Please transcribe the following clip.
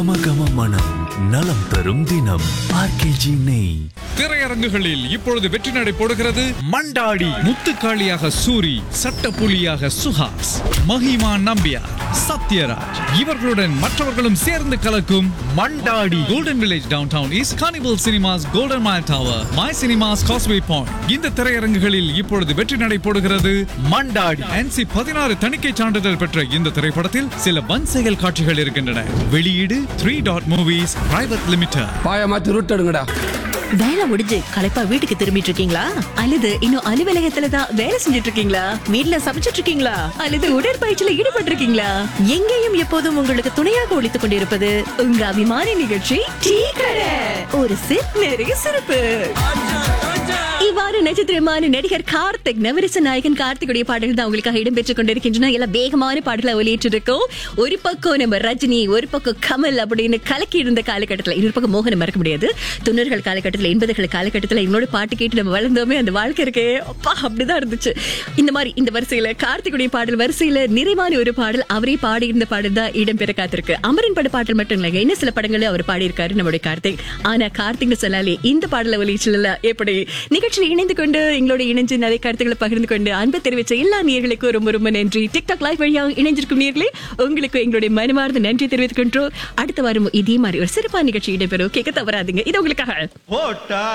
கம கம மனம் நலம் தரும் தினம் ஆர்கேஜி நெய் திரையரங்குகளில் இப்பொழுது வெற்றி நடை போடுகிறது மண்டாடி முத்துக்காளியாக சூரி சட்டப்புலியாக சுஹாஸ் மஹிமா நம்பியார் சத்யராஜ் இவர்களுடன் மற்றவர்களும் சேர்ந்து கலக்கும் Mandaadi Golden Village downtown is Carnival Cinemas Golden Mile Tower My Cinemas Causeway Point இந்த திரையரங்குகளில் இப்பொழுது வெற்றி நடை போடுகிறது மண்டாடி என்சி பதினாறு தணிக்கை சான்றிதழ் பெற்ற இந்த திரைப்படத்தில் சில வன்செயல் காட்சிகள் இருக்கின்றன வெளியீடு three dot movies private limited பாய மாத்தி ரூட் எடுங்கடா வேலை முடிஞ்சு களைப்பா வீட்டுக்கு திரும்பிட்டு இருக்கீங்களா அல்லது இன்னும் அலுவலகத்துல தான் வேலை செஞ்சுட்டு இருக்கீங்களா வீட்ல சமைச்சிட்டு இருக்கீங்களா அல்லது உடற்பயிற்சியில ஈடுபட்டு இருக்கீங்களா எங்கேயும் எப்போதும் உங்களுக்கு துணையாக ஒழித்துக் கொண்டிருப்பது உங்க அபிமான நிகழ்ச்சி டீ கடை ஒரு சிப் நிறைய சிறப்பு இவ்வாறு நட்சத்திரமான நடிகர் கார்த்திக் நவரச நாயகன் கார்த்திகுடைய பாடல்கள் தான் உங்களுக்காக இடம்பெற்றுக் கொண்டிருக்கின்றன எல்லாம் வேகமான பாடல்களை ஒலியிட்டிருக்கோம் ஒரு பக்கம் நம்ம ரஜினி ஒரு பக்கம் கமல் அப்படின்னு கலக்கி இருந்த காலகட்டத்தில் இன்னொரு பக்கம் மோகனை மறக்க முடியாது தொண்ணூறுகள் காலகட்டத்தில் எண்பதுகள் காலகட்டத்தில் இவனோட பாட்டு கேட்டு நம்ம வளர்ந்தோமே அந்த வாழ்க்கை இருக்கே அப்பா அப்படிதான் இருந்துச்சு இந்த மாதிரி இந்த வரிசையில கார்த்திகுடைய பாடல் வரிசையில நிறைவான ஒரு பாடல் அவரே பாடியிருந்த பாடல் தான் இடம்பெற காத்திருக்கு அமரன் பட பாடல் மட்டும் இல்லைங்க இன்னும் சில படங்களும் அவர் பாடியிருக்காரு நம்மளுடைய கார்த்திக் ஆனா கார்த்திக்னு சொன்னாலே இந்த பாடலை ஒலிச்சல எப்படி நிகழ்ச்சியில் இணைந்து கொண்டு எங்களோட இணைஞ்சு நிறைய கருத்துக்களை பகிர்ந்து கொண்டு அன்பு தெரிவிச்ச எல்லா நேர்களுக்கும் ரொம்ப ரொம்ப நன்றி டிக்டாக் லைவ் வழியாக இணைஞ்சிருக்கும் நேர்களே உங்களுக்கு எங்களுடைய மனமார்ந்த நன்றி தெரிவித்துக் கொண்டோம் அடுத்த வாரம் இதே மாதிரி ஒரு சிறப்பான நிகழ்ச்சி இடம்பெறும் கேட்க தவறாதுங்க இது உங்களுக்காக